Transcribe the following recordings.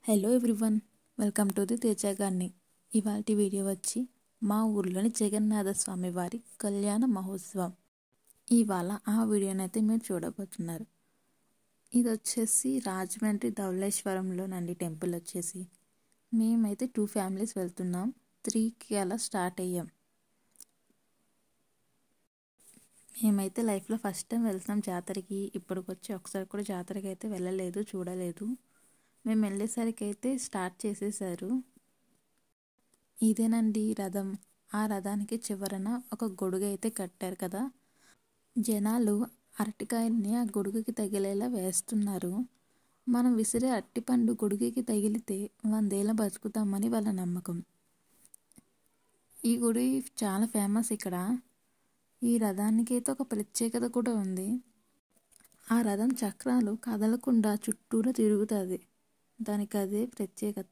hello everyone welcome to the Teja గార్ని ఇవాళ video వచ్చి మా ఊర్లోని జగన్నాథ స్వామి వారి కళ్యాణ మహోత్సవం ఇవాళ ఆ వీడియోని అయితే మీరు చూడబోతున్నారు ఇది వచ్చేసి రాజమండ్రి ధవళేశ్వరంలోనండి టెంపుల్ వచ్చేసి మేమైతే టూ ఫ్యామిలీస్ వెళ్తున్నాం త్రీకి అలా స్టార్ట్ అయ్యాం మేమైతే లైఫ్లో ఫస్ట్ టైం వెళ్తున్నాం జాతరకి ఇప్పటికొచ్చి ఒకసారి కూడా జాతరకి అయితే వెళ్ళలేదు చూడలేదు మేము వెళ్ళేసరికి అయితే స్టార్ట్ చేసేసారు ఇదేనండి రథం ఆ రథానికి చివరన ఒక గొడుగు అయితే కట్టారు కదా జనాలు అరటికాయల్ని ఆ గొడుగుకి తగిలేలా వేస్తున్నారు మనం విసిరే అరటిపండు గొడుగుకి తగిలితే వందేళ్ళ బతుకుతామని వాళ్ళ నమ్మకం ఈ గుడి చాలా ఫేమస్ ఇక్కడ ఈ రథానికి అయితే ఒక ప్రత్యేకత కూడా ఉంది ఆ రథం చక్రాలు కదలకుండా చుట్టూరా తిరుగుతుంది దానికి అదే ప్రత్యేకత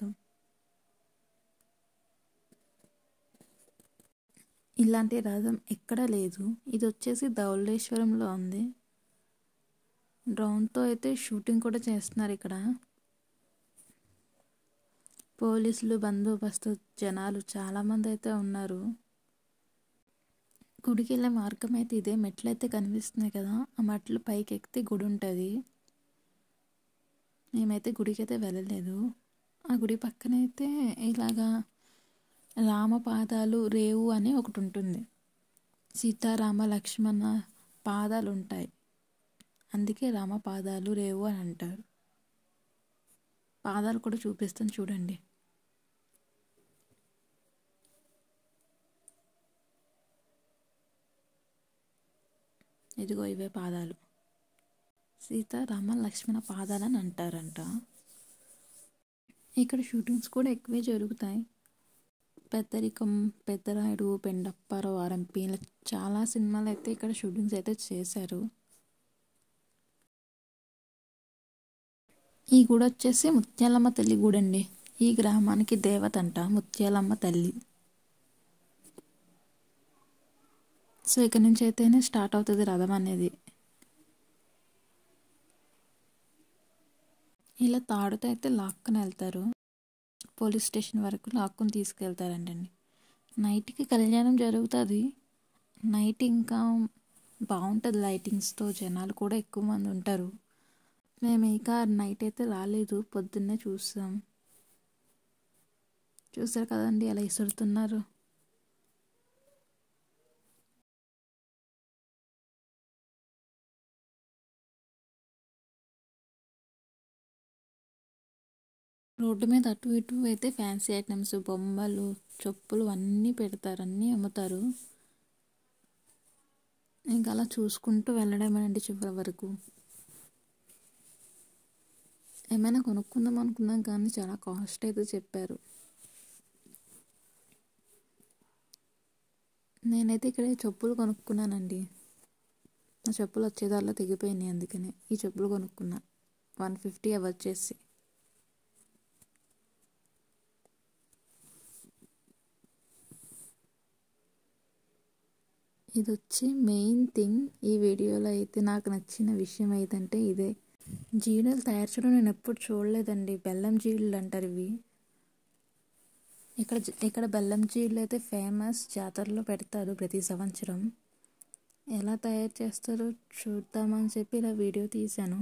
ఇలాంటి రథం ఎక్కడ లేదు ఇది వచ్చేసి ధవళేశ్వరంలో ఉంది డ్రోన్తో అయితే షూటింగ్ కూడా చేస్తున్నారు ఇక్కడ పోలీసులు బందోబస్తు జనాలు చాలామంది అయితే ఉన్నారు గుడికి వెళ్ళే మార్గం అయితే ఇదే మెట్లు అయితే కనిపిస్తున్నాయి కదా ఆ మెట్లు పైకి ఎక్కితే గుడి ఉంటుంది మేమైతే గుడికి అయితే వెళ్ళలేదు ఆ గుడి పక్కన అయితే ఇలాగా రామపాదాలు రేవు అని ఒకటి ఉంటుంది సీతారామ లక్ష్మణ పాదాలు ఉంటాయి అందుకే రామపాదాలు రేవు అని అంటారు పాదాలు కూడా చూపిస్తాను చూడండి ఇదిగో ఇవే పాదాలు సీతారామ లక్ష్మణ పాదాలని అంటారంట ఇక్కడ షూటింగ్స్ కూడా ఎక్కువే జరుగుతాయి పెద్దరికం పెద్దరాయుడు పెండప్పారావు ఆర్ఎంపీ ఇలా చాలా సినిమాలు అయితే ఇక్కడ షూటింగ్స్ అయితే చేశారు ఈ గుడి వచ్చేసి ముత్యాలమ్మ తల్లి గుడి అండి ఈ గ్రామానికి దేవత అంట ముత్యాలమ్మ తల్లి సో ఇక్కడ నుంచి అయితేనే స్టార్ట్ అవుతుంది రథం అనేది ఇలా తాడుతో అయితే లాక్కుని వెళ్తారు పోలీస్ స్టేషన్ వరకు లాక్కుని తీసుకెళ్తారండి నైట్కి కళ్యాణం జరుగుతుంది నైట్ ఇంకా బాగుంటుంది లైటింగ్స్తో జనాలు కూడా ఎక్కువ మంది ఉంటారు మేము ఇక నైట్ అయితే రాలేదు పొద్దున్నే చూసాం చూసారు కదండి అలా ఇసురుతున్నారు రోడ్డు మీద అటు ఇటు అయితే ఫ్యాన్సీ ఐటమ్స్ బొమ్మలు చెప్పులు అన్నీ పెడతారు అన్నీ అమ్ముతారు ఇంకా అలా చూసుకుంటూ వెళ్ళడమేనండి చివరి వరకు ఏమైనా కొనుక్కుందాం అనుకున్నాం కానీ చాలా కాస్ట్ అయితే చెప్పారు నేనైతే ఇక్కడ చెప్పులు కొనుక్కున్నానండి నా చెప్పులు వచ్చేదాల్లో తెగిపోయినాయి అందుకనే ఈ చెప్పులు కొనుక్కున్నా వన్ ఫిఫ్టీ అవి వచ్చేసి ఇది వచ్చి మెయిన్ థింగ్ ఈ వీడియోలో అయితే నాకు నచ్చిన విషయం ఏంటంటే ఇదే జీడలు తయారు చేయడం నేను ఎప్పుడు చూడలేదండి బెల్లం జీడులు అంటారు ఇవి ఇక్కడ ఇక్కడ బెల్లం జీడులు అయితే ఫేమస్ జాతరలో పెడతారు ప్రతి సంవత్సరం ఎలా తయారు చేస్తారో చూద్దామని చెప్పి ఇలా వీడియో తీశాను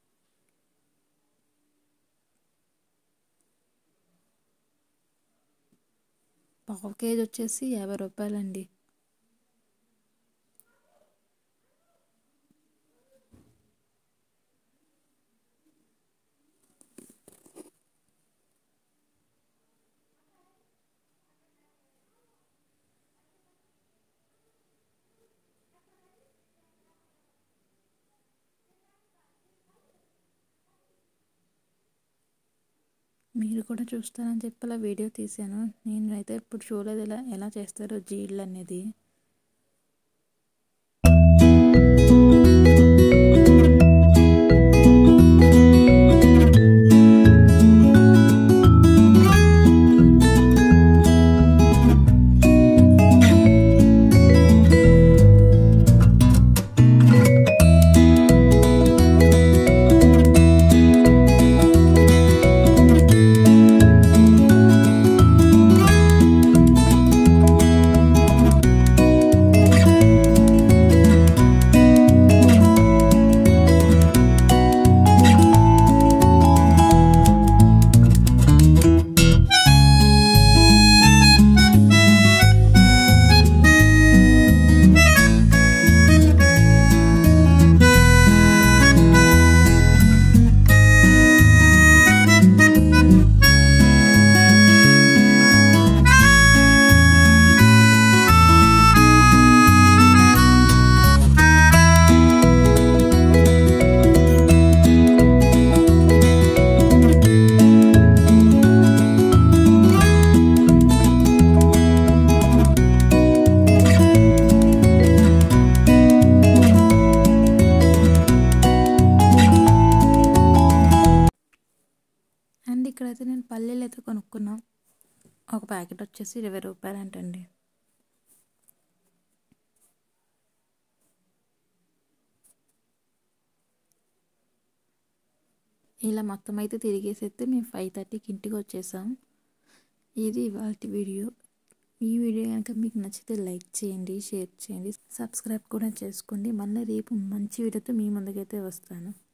పావు కేజీ వచ్చేసి యాభై రూపాయలండి మీరు కూడా చూస్తారని చెప్పి అలా వీడియో తీశాను నేను అయితే ఇప్పుడు చూడలేదు ఇలా ఎలా చేస్తారో జీళ్ళు అనేది ఇక్కడైతే నేను పల్లీలు అయితే కొనుక్కున్నా ఒక ప్యాకెట్ వచ్చేసి ఇరవై రూపాయలు అంటండి ఇలా మొత్తం అయితే తిరిగేసైతే మేము ఫైవ్ థర్టీకి ఇంటికి వచ్చేసాం ఇది ఇవాళ వీడియో ఈ వీడియో కనుక మీకు నచ్చితే లైక్ చేయండి షేర్ చేయండి సబ్స్క్రైబ్ కూడా చేసుకోండి మళ్ళీ రేపు మంచి వీడియోతో మీ ముందుకైతే వస్తాను